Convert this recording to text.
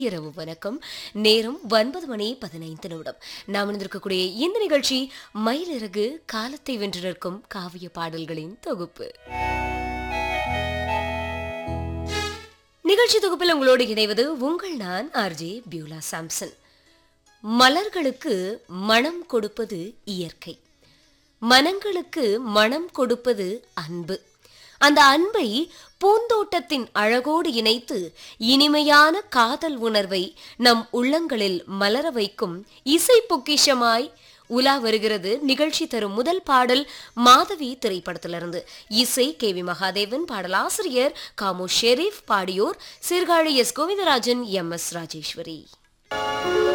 இரவு வணக்கம் நேரம் ஒன்பது மணி பதினைந்து நிமிடம் நாம் இணைந்திருக்கக்கூடிய இந்த நிகழ்ச்சி மயிலிறகு காலத்தை வென்று நிற்கும் காவிய பாடல்களின் தொகுப்பு நிகழ்ச்சி தொகுப்பில் உங்களோடு இணைவது உங்கள் நான் ஆர்ஜே பியூலா சாம்சன் மலர்களுக்கு மனம் கொடுப்பது இயற்கை மனங்களுக்கு மனம் கொடுப்பது அன்பு அந்த அன்பை பூந்தோட்டத்தின் அழகோடு இணைத்து இனிமையான காதல் உணர்வை நம் உள்ளங்களில் மலர வைக்கும் இசை பொக்கிஷமாய் உலா வருகிறது நிகழ்ச்சி தரும் முதல் பாடல் மாதவி திரைப்படத்திலிருந்து இசை கே வி மகாதேவன் பாடலாசிரியர் காமு ஷெரீப் பாடியோர் Sirkazhi S Govindarajan M S Rajeswari